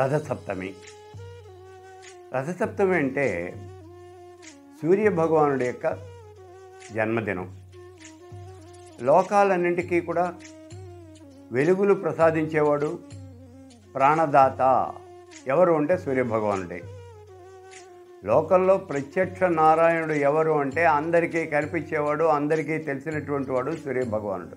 రథసప్తమి రథసప్తమి అంటే సూర్య భగవానుడి యొక్క జన్మదినం లోకాలన్నింటికీ కూడా వెలుగులు ప్రసాదించేవాడు ప్రాణదాత ఎవరు అంటే సూర్యభగవానుడే లోకంలో ప్రత్యక్ష నారాయణుడు ఎవరు అంటే అందరికీ కనిపించేవాడు అందరికీ తెలిసినటువంటి వాడు సూర్యభగవానుడు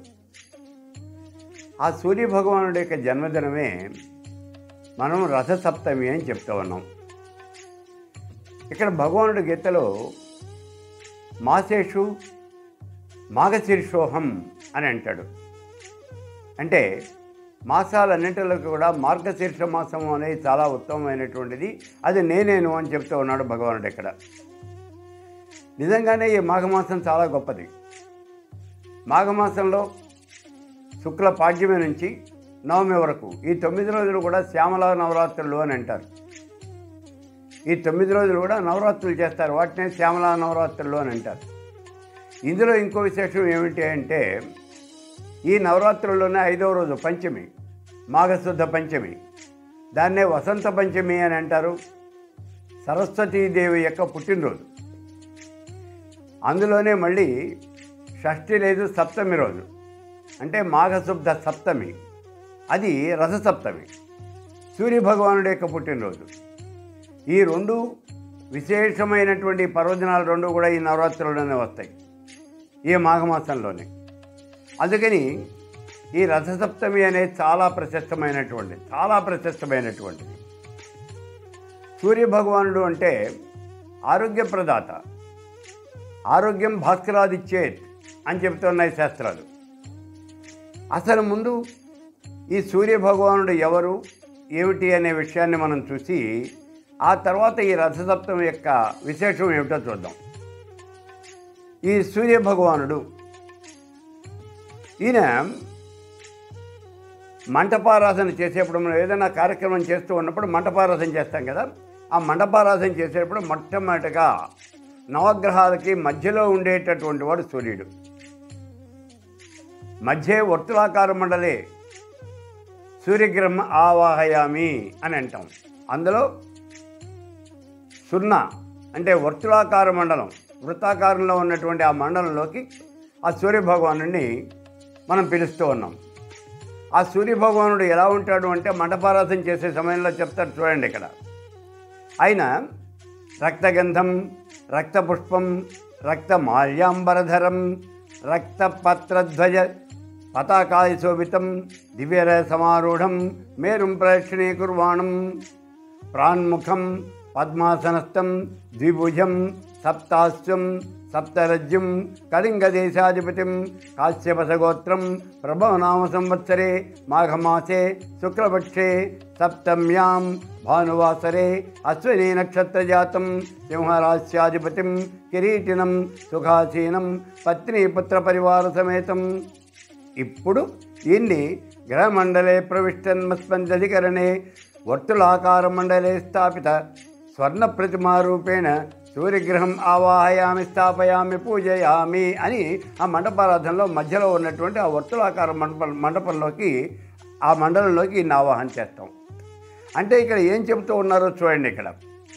ఆ సూర్యభగవానుడి యొక్క జన్మదినమే మనం రథసప్తమి అని చెప్తూ ఉన్నాం ఇక్కడ భగవానుడి గీతలో మాసేషు మాఘశీర్షోహం అని అంటాడు అంటే మాసాలన్నింటిలో కూడా మార్గశీర్ష మాసం అనేది చాలా ఉత్తమమైనటువంటిది అది నేనేను అని చెప్తూ ఉన్నాడు భగవానుడు ఇక్కడ నిజంగానే ఈ మాఘమాసం చాలా గొప్పది మాఘమాసంలో శుక్ల పాడ్యమి నుంచి నవమి వరకు ఈ తొమ్మిది రోజులు కూడా శ్యామల నవరాత్రులు అని అంటారు ఈ తొమ్మిది రోజులు కూడా నవరాత్రులు చేస్తారు వాటినే శ్యామల నవరాత్రులు అని అంటారు ఇందులో ఇంకో విశేషం ఏమిటి అంటే ఈ నవరాత్రుల్లోనే ఐదవ రోజు పంచమి మాఘశుద్ధ పంచమి దాన్నే వసంత పంచమి అని అంటారు సరస్వతీదేవి యొక్క పుట్టినరోజు అందులోనే మళ్ళీ షష్ఠి లేదు సప్తమి రోజు అంటే మాఘశుద్ధ సప్తమి అది రథసప్తమి సూర్యభగవానుడి యొక్క పుట్టినరోజు ఈ రెండు విశేషమైనటువంటి పర్వదినాలు రెండు కూడా ఈ నవరాత్రుల్లోనే వస్తాయి ఈ మాఘమాసంలోనే అందుకని ఈ రథసప్తమి అనేది చాలా ప్రశస్తమైనటువంటి చాలా ప్రశస్తమైనటువంటిది సూర్యభగవానుడు అంటే ఆరోగ్య ప్రదాత ఆరోగ్యం భాస్కరాదిచ్చేత్ అని చెబుతున్నాయి శాస్త్రాలు అసలు ముందు ఈ సూర్యభగవానుడు ఎవరు ఏమిటి అనే విషయాన్ని మనం చూసి ఆ తర్వాత ఈ రథసప్తమి యొక్క విశేషం ఏమిటో చూద్దాం ఈ సూర్యభగవానుడు ఈయన మంటపారాధన చేసేప్పుడు మనం ఏదైనా కార్యక్రమం చేస్తూ ఉన్నప్పుడు మంటపారాధన చేస్తాం కదా ఆ మంటపారాధన చేసేటప్పుడు మొట్టమొదటిగా నవగ్రహాలకి మధ్యలో ఉండేటటువంటి వాడు సూర్యుడు మధ్య వర్తులాకార మండలే సూర్యగ్రహం ఆవాహయామి అని అంటాం అందులో సున్నా అంటే వర్తులాకార మండలం వృత్తాకారంలో ఉన్నటువంటి ఆ మండలంలోకి ఆ సూర్యభగవానుడిని మనం పిలుస్తూ ఉన్నాం ఆ సూర్యభగవానుడు ఎలా ఉంటాడు అంటే మండపారాధన చేసే సమయంలో చెప్తారు చూడండి ఇక్కడ ఆయన రక్తగంధం రక్తపుష్పం రక్తమాల్యాంబరధరం రక్తపత్రధ్వజ పతాకాయ శోభితం దివ్యర సమారూఢం మేరుం ప్రదక్షిణీకుర్వాణం ప్రాన్ముఖం పద్మాసనస్థం ద్విభుజం సప్తాస్యం సప్తరజ్జుం కళింగదేశాధిపతిం కాశ్యపసగోత్రం ప్రభవనామ సంవత్సరే మాఘమాసే శుక్లపక్షే సప్తమ్యాం భానువాసరే అశ్విని నక్షత్రజాతం సింహరాశ్యాధిపతిం కిరీటినం సుఖాసీనం పత్నీపుత్ర పరివార సమేతం ఇప్పుడు ఈయన్ని గ్రహమండలే ప్రవిష్టన్మస్పందధికరణే వర్తులాకార మండలే స్థాపిత స్వర్ణ ప్రతిమారూపేణ సూర్యగ్రహం ఆవాహయామి స్థాపయామి పూజయామి అని ఆ మండపారాధనలో మధ్యలో ఉన్నటువంటి ఆ వర్తులాకార మండప మండపంలోకి ఆ మండలంలోకి ఈయన్ని ఆవాహన చేస్తాం అంటే ఇక్కడ ఏం చెబుతూ ఉన్నారో చూడండి ఇక్కడ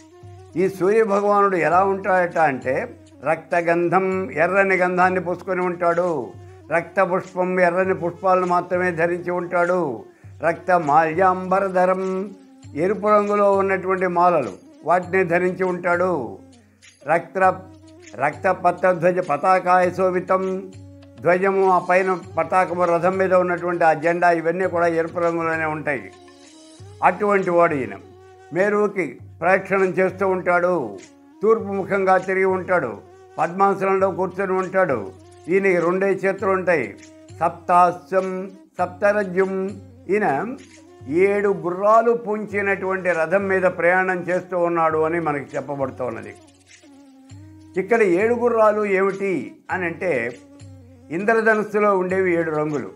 ఈ సూర్యభగవానుడు ఎలా ఉంటాడట అంటే రక్తగంధం ఎర్రని గంధాన్ని పూసుకొని ఉంటాడు రక్త పుష్పం ఎర్రని పుష్పాలను మాత్రమే ధరించి ఉంటాడు రక్త మాల్యాంబరధరం ఎరుపు రంగులో ఉన్నటువంటి మాలలు వాటిని ధరించి ఉంటాడు రక్త రక్తపత్ర ధ్వజ పతాకాయ శోభితం ధ్వజము ఆ పైన పతాకము రథం మీద ఉన్నటువంటి ఆ జెండా ఇవన్నీ కూడా ఎరుపు రంగులోనే ఉంటాయి అటువంటి వాడు ఈయన మేరుకి ప్రదక్షిణం చేస్తూ ఉంటాడు తూర్పు ముఖంగా తిరిగి ఉంటాడు పద్మాసనంలో కూర్చొని ఉంటాడు ఈయనకి రెండే చేతులు ఉంటాయి సప్తాస్యం సప్తరజ్యం ఈయన ఏడు గుర్రాలు పూంచినటువంటి రథం మీద ప్రయాణం చేస్తూ ఉన్నాడు అని మనకి చెప్పబడుతూ ఉన్నది ఇక్కడ ఏడు గుర్రాలు ఏమిటి అని అంటే ఇంద్రధనుస్సులో ఉండేవి ఏడు రంగులు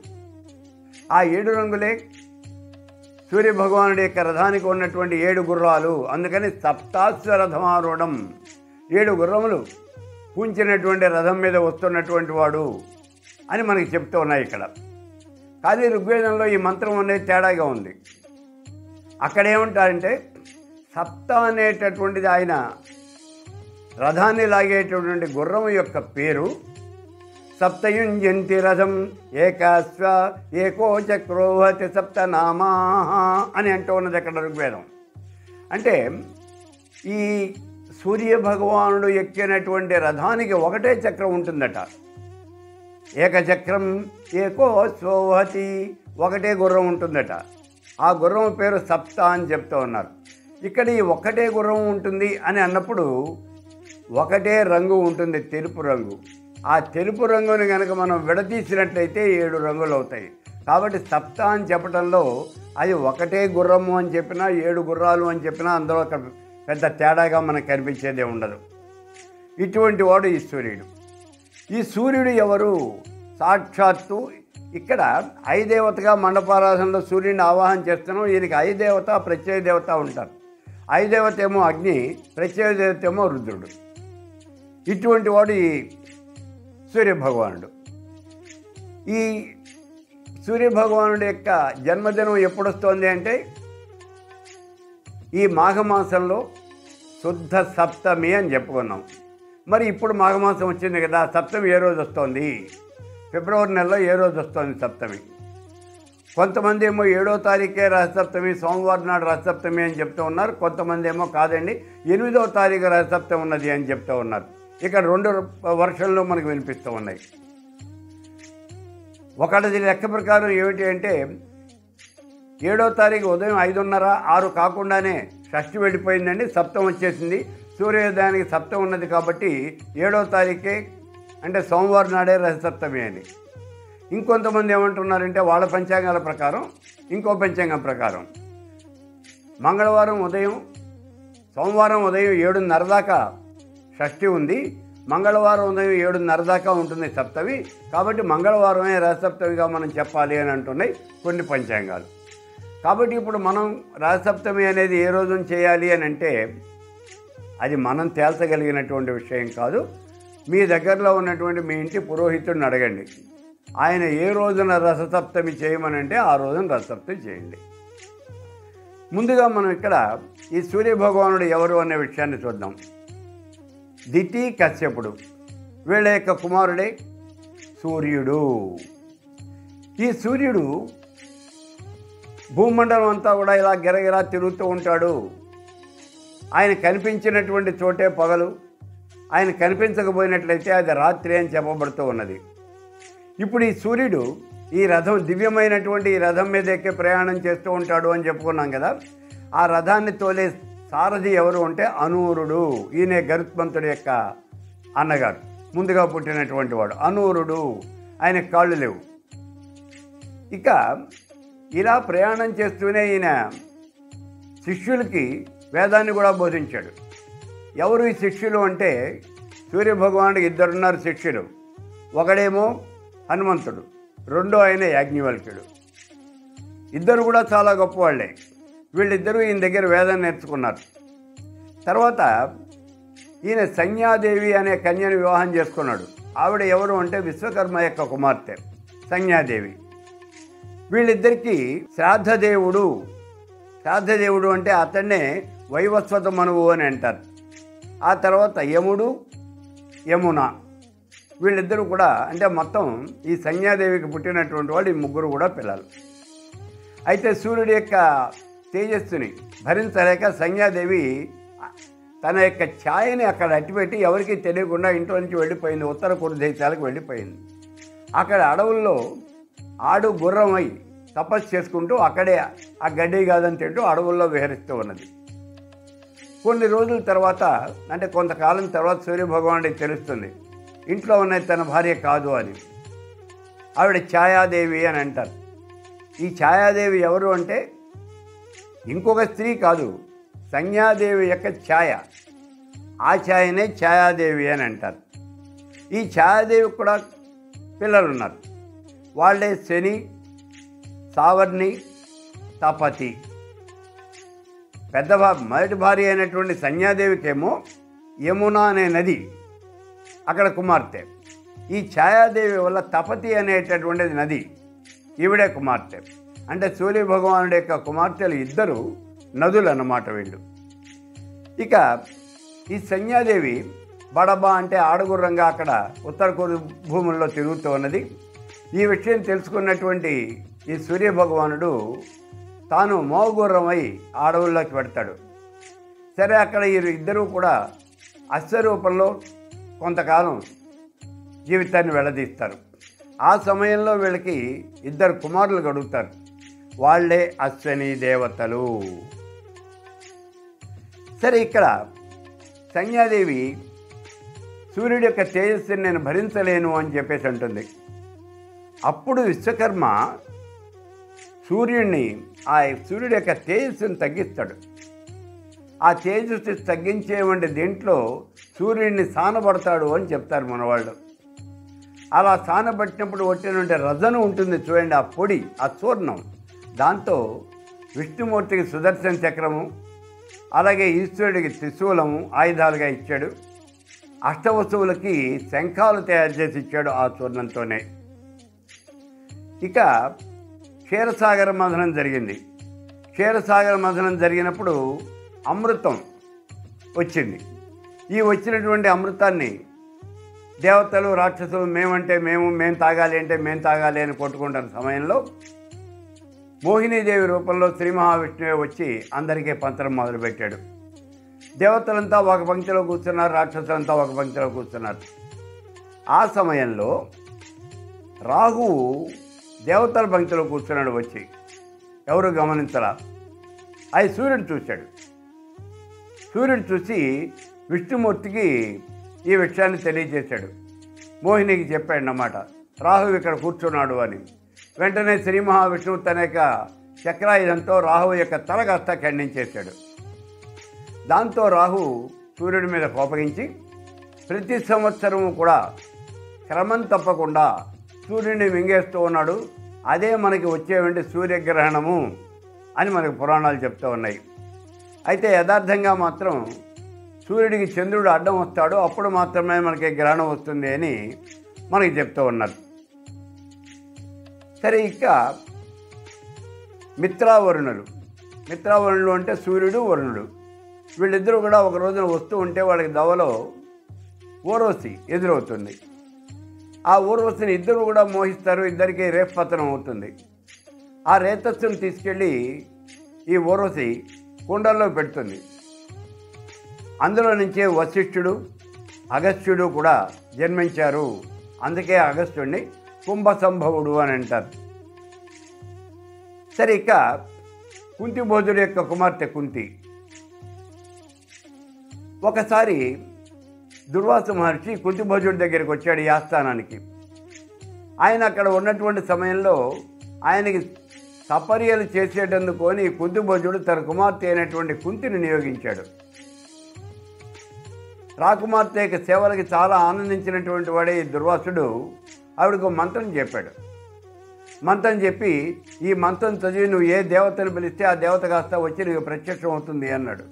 ఆ ఏడు రంగులే సూర్యభగవానుడి యొక్క రథానికి ఉన్నటువంటి ఏడు గుర్రాలు అందుకని సప్తాశ్వ రథమారూఢం ఏడు గుర్రములు పూంచినటువంటి రథం మీద వస్తున్నటువంటి వాడు అని మనకి చెప్తూ ఉన్నాయి ఇక్కడ కానీ ఋగ్వేదంలో ఈ మంత్రం అనేది తేడాగా ఉంది అక్కడ ఏమంటారంటే సప్త అనేటటువంటిది ఆయన రథాన్ని లాగేటటువంటి గుర్రం యొక్క పేరు సప్తయుంజంతి రథం ఏకాశ్వ ఏకో చక్రోహతి సప్తనామా అని అంటూ ఉన్నది అక్కడ ఋగ్వేదం అంటే ఈ సూర్య భగవానుడు ఎక్కినటువంటి రథానికి ఒకటే చక్రం ఉంటుందట ఏకచక్రం ఏకో స్వహతి ఒకటే గుర్రం ఉంటుందట ఆ గుర్రం పేరు సప్త అని చెప్తూ ఉన్నారు ఇక్కడ ఈ ఒకటే గుర్రం ఉంటుంది అని అన్నప్పుడు ఒకటే రంగు ఉంటుంది తెలుపు రంగు ఆ తెలుపు రంగుని కనుక మనం విడదీసినట్లయితే ఏడు రంగులు అవుతాయి కాబట్టి సప్త అని చెప్పడంలో అది ఒకటే గుర్రము అని చెప్పినా ఏడు గుర్రాలు అని చెప్పినా అందులో ఒక పెద్ద తేడాగా మనకు కనిపించేదే ఉండదు ఇటువంటి వాడు ఈ సూర్యుడు ఈ సూర్యుడు ఎవరు సాక్షాత్తు ఇక్కడ ఐదేవతగా మండపారాధనలో సూర్యుడిని ఆవాహన చేస్తున్నాం ఈయనకి ఐదేవత ప్రత్యయ దేవత ఉంటారు ఐదేవత ఏమో అగ్ని ప్రత్యయ దేవత ఏమో రుద్రుడు ఇటువంటి వాడు ఈ సూర్యభగవానుడు ఈ సూర్యభగవానుడి యొక్క జన్మదినం ఎప్పుడు వస్తుంది అంటే ఈ మాఘమాసంలో శుద్ధ సప్తమి అని చెప్పుకున్నాం మరి ఇప్పుడు మాఘమాసం వచ్చింది కదా సప్తమి ఏ రోజు వస్తుంది ఫిబ్రవరి నెలలో ఏ రోజు వస్తుంది సప్తమి కొంతమంది ఏమో ఏడో తారీఖే రథసప్తమి సోమవారం నాడు రథసప్తమి అని చెప్తూ ఉన్నారు కొంతమంది ఏమో కాదండి ఎనిమిదవ తారీఖు రథసప్తమి ఉన్నది అని చెప్తూ ఉన్నారు ఇక్కడ రెండు వర్షంలో మనకు వినిపిస్తూ ఉన్నాయి ఒకటిది లెక్క ప్రకారం ఏమిటి అంటే ఏడో తారీఖు ఉదయం ఐదున్నర ఆరు కాకుండానే షష్ఠి వెళ్ళిపోయిందండి సప్తం వచ్చేసింది సూర్యోదయానికి సప్తం ఉన్నది కాబట్టి ఏడో తారీఖే అంటే సోమవారం నాడే రథసప్తమి అని ఇంకొంతమంది ఏమంటున్నారంటే వాళ్ళ పంచాంగాల ప్రకారం ఇంకో పంచాంగం ప్రకారం మంగళవారం ఉదయం సోమవారం ఉదయం ఏడున్నర దాకా షష్ఠి ఉంది మంగళవారం ఉదయం ఏడున్నర దాకా ఉంటుంది సప్తమి కాబట్టి మంగళవారమే రథసప్తమిగా మనం చెప్పాలి అని అంటున్నాయి కొన్ని పంచాంగాలు కాబట్టి ఇప్పుడు మనం రథసప్తమి అనేది ఏ రోజున చేయాలి అని అంటే అది మనం తేల్చగలిగినటువంటి విషయం కాదు మీ దగ్గరలో ఉన్నటువంటి మీ ఇంటి పురోహితుడిని అడగండి ఆయన ఏ రోజున రససప్తమి చేయమని అంటే ఆ రోజున రససప్తమి చేయండి ముందుగా మనం ఇక్కడ ఈ సూర్యభగవానుడు ఎవరు అనే విషయాన్ని చూద్దాం దితి కశ్యపుడు వీళ్ళ యొక్క కుమారుడే సూర్యుడు ఈ సూర్యుడు భూమండలం అంతా కూడా ఇలా గిరగిరా తిరుగుతూ ఉంటాడు ఆయన కనిపించినటువంటి చోటే పగలు ఆయన కనిపించకపోయినట్లయితే అది రాత్రి అని చెప్పబడుతూ ఉన్నది ఇప్పుడు ఈ సూర్యుడు ఈ రథం దివ్యమైనటువంటి ఈ రథం మీద ఎక్కి ప్రయాణం చేస్తూ ఉంటాడు అని చెప్పుకున్నాం కదా ఆ రథాన్ని తోలే సారథి ఎవరు అంటే అనూరుడు ఈయన గరుత్మంతుడి యొక్క అన్నగారు ముందుగా పుట్టినటువంటి వాడు అనూరుడు ఆయన కాళ్ళు లేవు ఇక ఇలా ప్రయాణం చేస్తూనే ఈయన శిష్యులకి వేదాన్ని కూడా బోధించాడు ఎవరు ఈ శిష్యులు అంటే సూర్యభగవానుడికి ఇద్దరున్నారు శిష్యులు ఒకడేమో హనుమంతుడు రెండో ఆయన యాజ్ఞవల్క్యుడు ఇద్దరు కూడా చాలా గొప్పవాళ్ళే వీళ్ళిద్దరూ ఈయన దగ్గర వేదాన్ని నేర్చుకున్నారు తర్వాత ఈయన సంజ్ఞాదేవి అనే కన్యను వివాహం చేసుకున్నాడు ఆవిడ ఎవరు అంటే విశ్వకర్మ యొక్క కుమార్తె సంజ్ఞాదేవి వీళ్ళిద్దరికీ శ్రాద్ధదేవుడు శ్రాద్ధదేవుడు అంటే అతన్నే వైవస్వత మనువు అని అంటారు ఆ తర్వాత యముడు యమున వీళ్ళిద్దరూ కూడా అంటే మొత్తం ఈ సంజ్ఞాదేవికి పుట్టినటువంటి వాళ్ళు ఈ ముగ్గురు కూడా పిల్లలు అయితే సూర్యుడి యొక్క తేజస్సుని భరించలేక సంజ్ఞాదేవి తన యొక్క ఛాయని అక్కడ అట్టిపెట్టి ఎవరికీ తెలియకుండా ఇంట్లో నుంచి వెళ్ళిపోయింది ఉత్తర కురు దేశాలకు వెళ్ళిపోయింది అక్కడ అడవుల్లో ఆడు గుర్రం అయి తపస్సు చేసుకుంటూ అక్కడే ఆ గడ్డి కాదని తింటూ అడవుల్లో విహరిస్తూ ఉన్నది కొన్ని రోజుల తర్వాత అంటే కొంతకాలం తర్వాత సూర్యభగవానుడికి తెలుస్తుంది ఇంట్లో ఉన్నది తన భార్య కాదు అని ఆవిడ ఛాయాదేవి అని అంటారు ఈ ఛాయాదేవి ఎవరు అంటే ఇంకొక స్త్రీ కాదు సంజ్ఞాదేవి యొక్క ఛాయ ఆ ఛాయనే ఛాయాదేవి అని అంటారు ఈ ఛాయాదేవికి కూడా పిల్లలు ఉన్నారు వాళ్ళే శని సావర్ణి తపతి పెద్ద భా మొదటి భార్య అయినటువంటి సంజ్ఞాదేవికేమో యమున అనే నది అక్కడ కుమార్తె ఈ ఛాయాదేవి వల్ల తపతి అనేటటువంటిది నది ఈవిడే కుమార్తె అంటే సూర్య భగవానుడి యొక్క కుమార్తెలు ఇద్దరు నదులు అన్నమాట వీళ్ళు ఇక ఈ సంధ్యాదేవి బడబా అంటే ఆడగుర్రంగా అక్కడ ఉత్తర కురు భూముల్లో తిరుగుతూ ఉన్నది ఈ విషయం తెలుసుకున్నటువంటి ఈ సూర్య భగవానుడు తాను మోగుర్రమై అడవుల్లోకి పెడతాడు సరే అక్కడ ఈ ఇద్దరూ కూడా అశ్వరూపంలో కొంతకాలం జీవితాన్ని వెళ్లదీస్తారు ఆ సమయంలో వీళ్ళకి ఇద్దరు కుమారులు గడుగుతారు వాళ్ళే అశ్వని దేవతలు సరే ఇక్కడ సంధ్యాదేవి సూర్యుడి యొక్క తేజస్సుని నేను భరించలేను అని చెప్పేసి అంటుంది అప్పుడు విశ్వకర్మ సూర్యుడిని ఆ సూర్యుడి యొక్క తేజస్సుని తగ్గిస్తాడు ఆ తేజస్సు తగ్గించేవంటి దీంట్లో సూర్యుడిని సానబడతాడు అని చెప్తారు మనవాళ్ళు అలా సానబట్టినప్పుడు వచ్చినటువంటి రజను ఉంటుంది చూడండి ఆ పొడి ఆ చూర్ణం దాంతో విష్ణుమూర్తికి సుదర్శన చక్రము అలాగే ఈశ్వరుడికి త్రిశూలము ఆయుధాలుగా ఇచ్చాడు అష్టవస్తువులకి శంఖాలు తయారు చేసి ఇచ్చాడు ఆ చూర్ణంతోనే ఇక క్షీరసాగర మథనం జరిగింది క్షీరసాగర మథనం జరిగినప్పుడు అమృతం వచ్చింది ఈ వచ్చినటువంటి అమృతాన్ని దేవతలు రాక్షసులు మేమంటే మేము మేము తాగాలి అంటే మేము తాగాలి అని కొట్టుకుంటున్న సమయంలో మోహినీదేవి రూపంలో శ్రీ మహావిష్ణువే వచ్చి అందరికీ పంచడం మొదలుపెట్టాడు దేవతలంతా ఒక పంక్తిలో కూర్చున్నారు రాక్షసులంతా ఒక పంక్తిలో కూర్చున్నారు ఆ సమయంలో రాహువు దేవతల పంక్తిలో కూర్చున్నాడు వచ్చి ఎవరు గమనించరా అది సూర్యుడు చూశాడు సూర్యుడు చూసి విష్ణుమూర్తికి ఈ విషయాన్ని తెలియజేశాడు మోహినికి చెప్పాడన్నమాట రాహు ఇక్కడ కూర్చున్నాడు అని వెంటనే శ్రీ మహావిష్ణువు తన యొక్క చక్రాయుధంతో రాహు యొక్క తల కాస్త ఖండించేశాడు దాంతో రాహు సూర్యుడి మీద కోపగించి ప్రతి సంవత్సరము కూడా క్రమం తప్పకుండా సూర్యుడిని మింగేస్తూ ఉన్నాడు అదే మనకి వచ్చేవంటి సూర్యగ్రహణము అని మనకు పురాణాలు చెప్తూ ఉన్నాయి అయితే యథార్థంగా మాత్రం సూర్యుడికి చంద్రుడు అడ్డం వస్తాడు అప్పుడు మాత్రమే మనకి గ్రహణం వస్తుంది అని మనకి చెప్తూ ఉన్నారు సరే ఇక మిత్రావరుణులు మిత్రావరుణులు అంటే సూర్యుడు వరుణుడు వీళ్ళిద్దరూ కూడా ఒక రోజున వస్తూ ఉంటే వాళ్ళకి దవలో ఊర్వశి ఎదురవుతుంది ఆ ఊర్వశిని ఇద్దరు కూడా మోహిస్తారు ఇద్దరికి రేపతనం అవుతుంది ఆ రేతస్సును తీసుకెళ్ళి ఈ ఊర్వశి కుండల్లో పెడుతుంది అందులో నుంచే వశిష్ఠుడు అగస్త్యుడు కూడా జన్మించారు అందుకే అగస్త్యుడిని కుంభ సంభవుడు అని అంటారు సరే ఇక కుంతి భోజుడు యొక్క కుమార్తె కుంతి ఒకసారి దుర్వాస మహర్షి కుంతి భోజుడి దగ్గరికి వచ్చాడు ఈ ఆస్థానానికి ఆయన అక్కడ ఉన్నటువంటి సమయంలో ఆయనకి సపర్యలు చేసేటందుకు అని కుంతి భోజుడు తన కుమార్తె అయినటువంటి కుంతిని నియోగించాడు రాకుమార్తె యొక్క సేవలకి చాలా ఆనందించినటువంటి వాడే ఈ దుర్వాసుడు ఆవిడకు మంత్రం చెప్పాడు మంత్రం చెప్పి ఈ మంత్రం చదివి నువ్వు ఏ దేవతను పిలిస్తే ఆ దేవత కాస్త వచ్చి నీకు ప్రత్యక్షం అవుతుంది అన్నాడు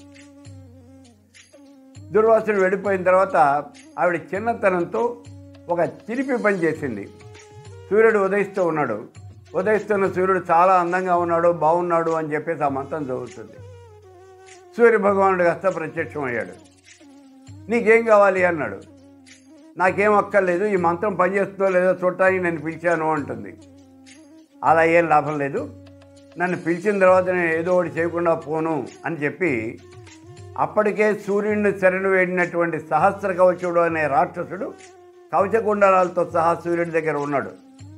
దుర్వాసుడు వెళ్ళిపోయిన తర్వాత ఆవిడ చిన్నతనంతో ఒక చిలిపి పని చేసింది సూర్యుడు ఉదయిస్తూ ఉన్నాడు ఉదయిస్తున్న సూర్యుడు చాలా అందంగా ఉన్నాడు బాగున్నాడు అని చెప్పేసి ఆ మంత్రం చదువుతుంది సూర్య భగవానుడు కాస్త ప్రత్యక్షం అయ్యాడు నీకేం కావాలి అన్నాడు నాకేం అక్కర్లేదు ఈ మంత్రం పనిచేస్తుందో లేదో చూడటానికి నేను పిలిచాను అంటుంది అలా ఏం లాభం లేదు నన్ను పిలిచిన తర్వాత నేను ఏదో ఒకటి చేయకుండా పోను అని చెప్పి అప్పటికే సూర్యుడిని శరణు వేడినటువంటి సహస్ర కవచుడు అనే రాక్షసుడు కవచకుండలాలతో సహా సూర్యుడి దగ్గర ఉన్నాడు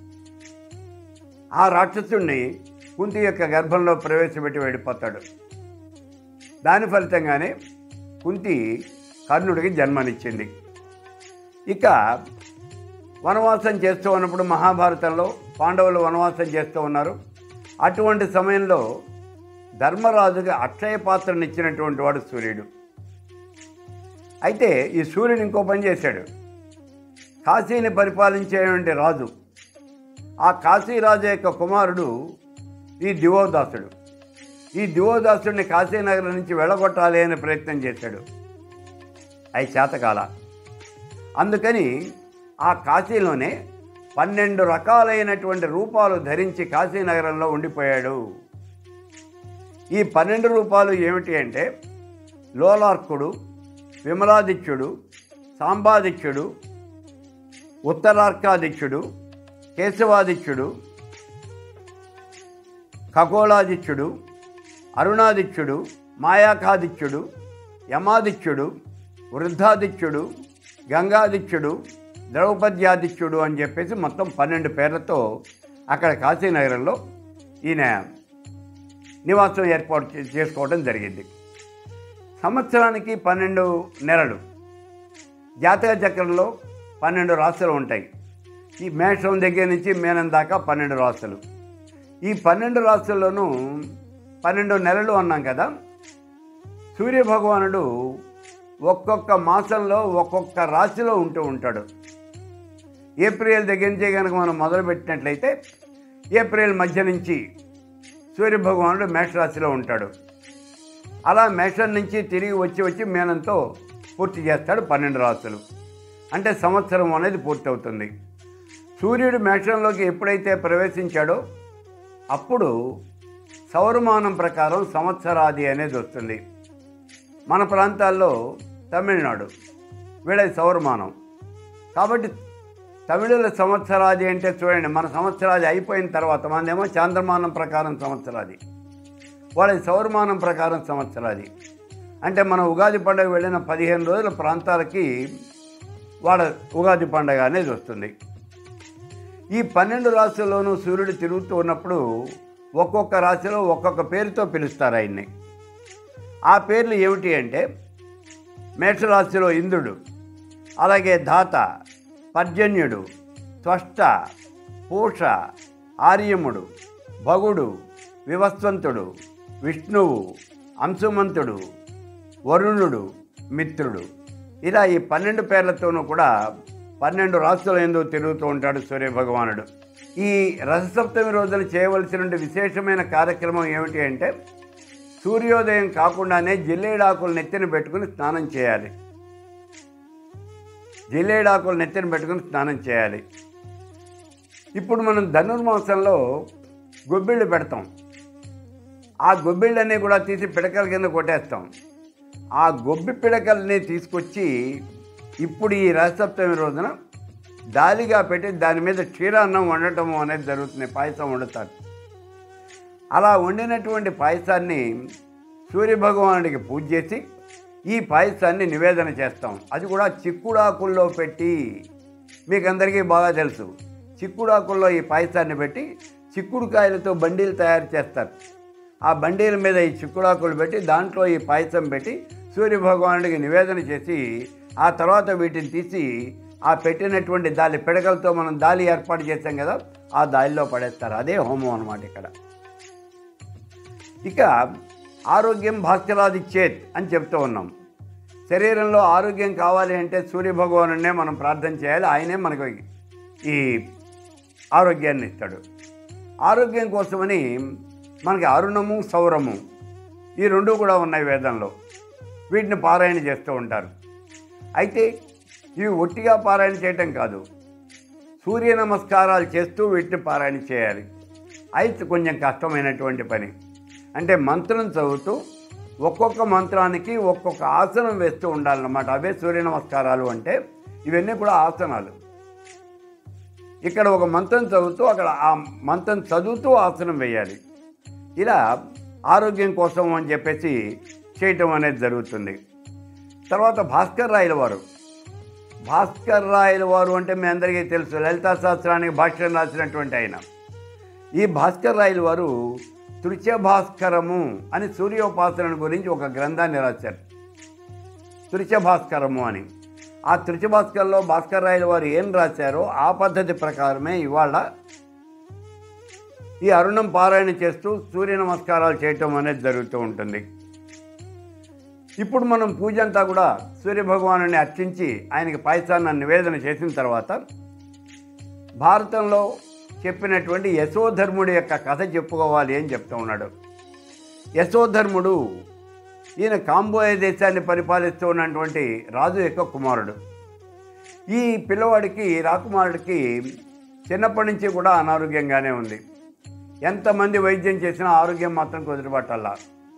ఆ రాక్షసుడిని కుంతి యొక్క గర్భంలో ప్రవేశపెట్టి వెళ్ళిపోతాడు దాని ఫలితంగానే కుంతి కర్ణుడికి జన్మనిచ్చింది ఇక వనవాసం చేస్తూ ఉన్నప్పుడు మహాభారతంలో పాండవులు వనవాసం చేస్తూ ఉన్నారు అటువంటి సమయంలో ధర్మరాజుకి అక్షయ పాత్రను ఇచ్చినటువంటి వాడు సూర్యుడు అయితే ఈ సూర్యుడు ఇంకో పని చేశాడు కాశీని పరిపాలించేటువంటి రాజు ఆ కాశీరాజు యొక్క కుమారుడు ఈ దివోదాసుడు ఈ దివోదాసుడిని కాశీనగరం నుంచి వెళ్ళగొట్టాలి అనే ప్రయత్నం చేశాడు అవి చేతకాల అందుకని ఆ కాశీలోనే పన్నెండు రకాలైనటువంటి రూపాలు ధరించి కాశీనగరంలో ఉండిపోయాడు ఈ పన్నెండు రూపాలు ఏమిటి అంటే లోలార్కుడు విమలాదిత్యుడు సాంబాదిత్యుడు ఉత్తరార్కాదిత్యుడు కేశవాదిత్యుడు ఖగోళాదిత్యుడు అరుణాదిత్యుడు మాయాకాదిత్యుడు యమాదిత్యుడు వృద్ధాదిత్యుడు గంగాదిత్యుడు ద్రౌపద్యాదిత్యుడు అని చెప్పేసి మొత్తం పన్నెండు పేర్లతో అక్కడ కాశీనగరంలో ఈయన నివాసం ఏర్పాటు చే- చేసుకోవడం జరిగింది సంవత్సరానికి పన్నెండు నెలలు జాతక చక్రంలో పన్నెండు రాశులు ఉంటాయి ఈ మేషం దగ్గర నుంచి మేనం దాకా పన్నెండు రాశులు ఈ పన్నెండు రాశుల్లోనూ పన్నెండు నెలలు అన్నాం కదా సూర్య భగవానుడు ఒక్కొక్క మాసంలో ఒక్కొక్క రాశిలో ఉంటూ ఉంటాడు ఏప్రిల్ దగ్గర నుంచి కనుక మనం మొదలుపెట్టినట్లయితే ఏప్రిల్ మధ్య నుంచి సూర్య భగవానుడు మేషరాశిలో ఉంటాడు అలా మేషం నుంచి తిరిగి వచ్చి వచ్చి మేనంతో పూర్తి చేస్తాడు పన్నెండు రాశులు అంటే సంవత్సరం అనేది పూర్తవుతుంది సూర్యుడు మేషంలోకి ఎప్పుడైతే ప్రవేశించాడో అప్పుడు సౌరమానం ప్రకారం సంవత్సరాది అనేది వస్తుంది మన ప్రాంతాల్లో తమిళనాడు వీళ్ళ సౌరమానం కాబట్టి తమిళుల సంవత్సరాది అంటే చూడండి మన సంవత్సరాది అయిపోయిన తర్వాత మనదేమో చాంద్రమానం ప్రకారం సంవత్సరాది వాళ్ళ సౌరమానం ప్రకారం సంవత్సరాది అంటే మన ఉగాది పండుగ వెళ్ళిన పదిహేను రోజుల ప్రాంతాలకి వాళ్ళ ఉగాది పండుగ అనేది వస్తుంది ఈ పన్నెండు రాశుల్లోనూ సూర్యుడు తిరుగుతూ ఉన్నప్పుడు ఒక్కొక్క రాశిలో ఒక్కొక్క పేరుతో పిలుస్తారు ఆయన్ని ఆ పేర్లు ఏమిటి అంటే మేషరాశిలో ఇంద్రుడు అలాగే ధాత పర్జన్యుడు త్వష్ట పూష ఆర్యముడు భగుడు వివస్వంతుడు విష్ణువు అంశుమంతుడు వరుణుడు మిత్రుడు ఇలా ఈ పన్నెండు పేర్లతోనూ కూడా పన్నెండు రాష్ట్రాల ఎందుకు తిరుగుతూ ఉంటాడు సూర్య భగవానుడు ఈ రథసప్తమి రోజున చేయవలసిన విశేషమైన కార్యక్రమం ఏమిటి అంటే సూర్యోదయం కాకుండానే జిల్లేడాకులు నెత్తిన పెట్టుకుని స్నానం చేయాలి జిల్లేడాకులు నెత్తిన పెట్టుకుని స్నానం చేయాలి ఇప్పుడు మనం ధనుర్మాసంలో గొబ్బిళ్ళు పెడతాం ఆ గొబ్బిళ్ళన్నీ కూడా తీసి పిడకల కింద కొట్టేస్తాం ఆ గొబ్బి పిడకల్ని తీసుకొచ్చి ఇప్పుడు ఈ రథసప్తమి రోజున దాలిగా పెట్టి దాని మీద క్షీరాన్నం వండటం అనేది జరుగుతుంది పాయసం వండుతారు అలా వండినటువంటి పాయసాన్ని సూర్యభగవానుడికి పూజ చేసి ఈ పాయసాన్ని నివేదన చేస్తాం అది కూడా చిక్కుడాకుల్లో పెట్టి మీకు అందరికీ బాగా తెలుసు చిక్కుడాకుల్లో ఈ పాయసాన్ని పెట్టి చిక్కుడుకాయలతో బండీలు తయారు చేస్తారు ఆ బండీల మీద ఈ చిక్కుడాకులు పెట్టి దాంట్లో ఈ పాయసం పెట్టి సూర్యభగవానుడికి నివేదన చేసి ఆ తర్వాత వీటిని తీసి ఆ పెట్టినటువంటి దాలి పిడకలతో మనం దాలి ఏర్పాటు చేస్తాం కదా ఆ దాలిలో పడేస్తారు అదే హోమం అనమాట ఇక్కడ ఇక ఆరోగ్యం భాస్కరాదిచ్చేత్ అని చెప్తూ ఉన్నాం శరీరంలో ఆరోగ్యం కావాలి అంటే సూర్యభగవానునే మనం ప్రార్థన చేయాలి ఆయనే మనకు ఈ ఆరోగ్యాన్ని ఇస్తాడు ఆరోగ్యం కోసమని మనకి అరుణము సౌరము ఈ రెండు కూడా ఉన్నాయి వేదంలో వీటిని పారాయణ చేస్తూ ఉంటారు అయితే ఇవి ఒట్టిగా పారాయణ చేయటం కాదు సూర్య నమస్కారాలు చేస్తూ వీటిని పారాయణ చేయాలి అయితే కొంచెం కష్టమైనటువంటి పని అంటే మంత్రం చదువుతూ ఒక్కొక్క మంత్రానికి ఒక్కొక్క ఆసనం వేస్తూ ఉండాలన్నమాట అవే సూర్య నమస్కారాలు అంటే ఇవన్నీ కూడా ఆసనాలు ఇక్కడ ఒక మంత్రం చదువుతూ అక్కడ ఆ మంత్రం చదువుతూ ఆసనం వేయాలి ఇలా ఆరోగ్యం కోసం అని చెప్పేసి చేయటం అనేది జరుగుతుంది తర్వాత భాస్కర్ రాయల వారు భాస్కర్ రాయల వారు అంటే మీ అందరికీ తెలుసు లలితా శాస్త్రానికి భాష్యం రాసినటువంటి ఆయన ఈ భాస్కర్ రాయల వారు తృత్య భాస్కరము అని సూర్యోపాసన గురించి ఒక గ్రంథాన్ని రాశారు తృత్య భాస్కరము అని ఆ తృత్య భాస్కర్లో భాస్కర్ రాయల వారు ఏం రాశారో ఆ పద్ధతి ప్రకారమే ఇవాళ ఈ అరుణం పారాయణ చేస్తూ సూర్య నమస్కారాలు చేయటం అనేది జరుగుతూ ఉంటుంది ఇప్పుడు మనం పూజ అంతా కూడా సూర్యభగవాను అర్చించి ఆయనకి పాయసాన్ని నివేదన చేసిన తర్వాత భారతంలో చెప్పినటువంటి యశోధర్ముడి యొక్క కథ చెప్పుకోవాలి అని చెప్తూ ఉన్నాడు యశోధర్ముడు ఈయన కాంబోయ దేశాన్ని పరిపాలిస్తూ ఉన్నటువంటి రాజు యొక్క కుమారుడు ఈ పిల్లవాడికి రాకుమారుడికి చిన్నప్పటి నుంచి కూడా అనారోగ్యంగానే ఉంది ఎంతమంది వైద్యం చేసినా ఆరోగ్యం మాత్రం కుదిరిపట్టల్లా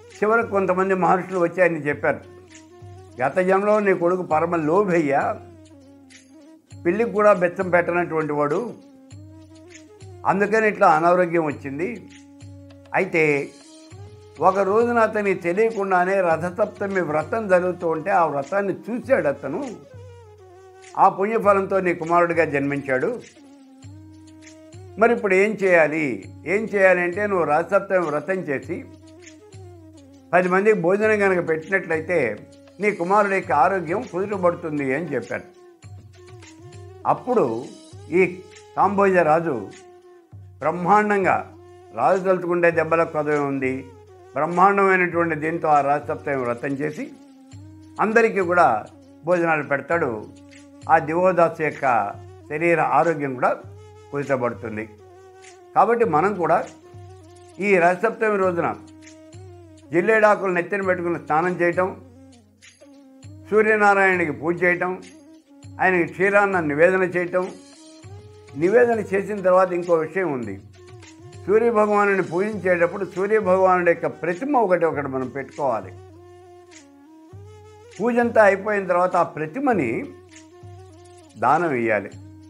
చివరికి కొంతమంది మహర్షులు వచ్చి ఆయన చెప్పారు గత జన్మలో నీ కొడుకు పరమ లోభయ్య పిల్లికి కూడా బెచ్చం పెట్టనటువంటి వాడు అందుకని ఇట్లా అనారోగ్యం వచ్చింది అయితే ఒక రోజున అతని తెలియకుండానే రథసప్తమి వ్రతం జరుగుతూ ఉంటే ఆ వ్రతాన్ని చూశాడు అతను ఆ పుణ్యఫలంతో నీ కుమారుడిగా జన్మించాడు మరి ఇప్పుడు ఏం చేయాలి ఏం చేయాలి అంటే నువ్వు రథసప్తమి వ్రతం చేసి పది మందికి భోజనం కనుక పెట్టినట్లయితే నీ కుమారుడి యొక్క ఆరోగ్యం కుదుటపడుతుంది అని చెప్పారు అప్పుడు ఈ కాంబోజ రాజు బ్రహ్మాండంగా రాజు తలుచుకుంటే దెబ్బల కొదవ ఉంది బ్రహ్మాండమైనటువంటి దీంతో ఆ రాజసప్తమి వ్రతం చేసి అందరికీ కూడా భోజనాలు పెడతాడు ఆ దివోదాసు యొక్క శరీర ఆరోగ్యం కూడా కుదితపడుతుంది కాబట్టి మనం కూడా ఈ రథసప్తమి రోజున జిల్లేడాకులు నెత్తిన పెట్టుకుని స్నానం చేయటం సూర్యనారాయణకి పూజ చేయటం ఆయనకి క్షీరాన్న నివేదన చేయటం నివేదన చేసిన తర్వాత ఇంకో విషయం ఉంది సూర్య భగవానుని పూజించేటప్పుడు సూర్య భగవానుడి యొక్క ప్రతిమ ఒకటి ఒకటి మనం పెట్టుకోవాలి పూజ అంతా అయిపోయిన తర్వాత ఆ ప్రతిమని దానం ఇవ్వాలి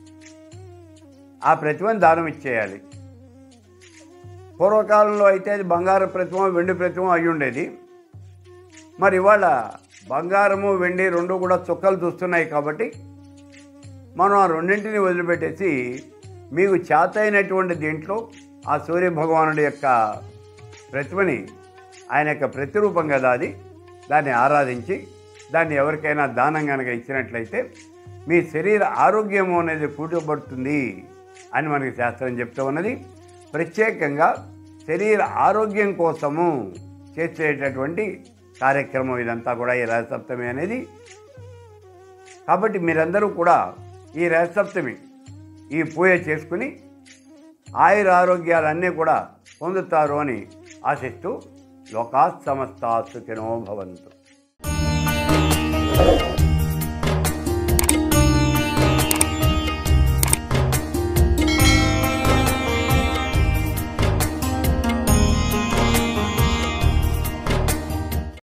ఆ ప్రతిమని దానం ఇచ్చేయాలి పూర్వకాలంలో అయితే అది బంగారు ప్రతిమ వెండి ప్రతిమ అయి ఉండేది మరి ఇవాళ బంగారము వెండి రెండు కూడా చుక్కలు చూస్తున్నాయి కాబట్టి మనం ఆ రెండింటిని వదిలిపెట్టేసి మీకు చేత అయినటువంటి దీంట్లో ఆ సూర్య భగవానుడి యొక్క ప్రతిమని ఆయన యొక్క ప్రతిరూపం కదా అది దాన్ని ఆరాధించి దాన్ని ఎవరికైనా దానం కనుక ఇచ్చినట్లయితే మీ శరీర ఆరోగ్యము అనేది కూటబడుతుంది అని మనకి శాస్త్రం చెప్తూ ఉన్నది ప్రత్యేకంగా శరీర ఆరోగ్యం కోసము చేసేటటువంటి కార్యక్రమం ఇదంతా కూడా ఈ రథసప్తమి అనేది కాబట్టి మీరందరూ కూడా ఈ రథసప్తమి ఈ పూజ చేసుకుని ఆయుర ఆరోగ్యాలన్నీ కూడా పొందుతారు అని ఆశిస్తూ లోకా సమస్తా సుఖినో భవంతు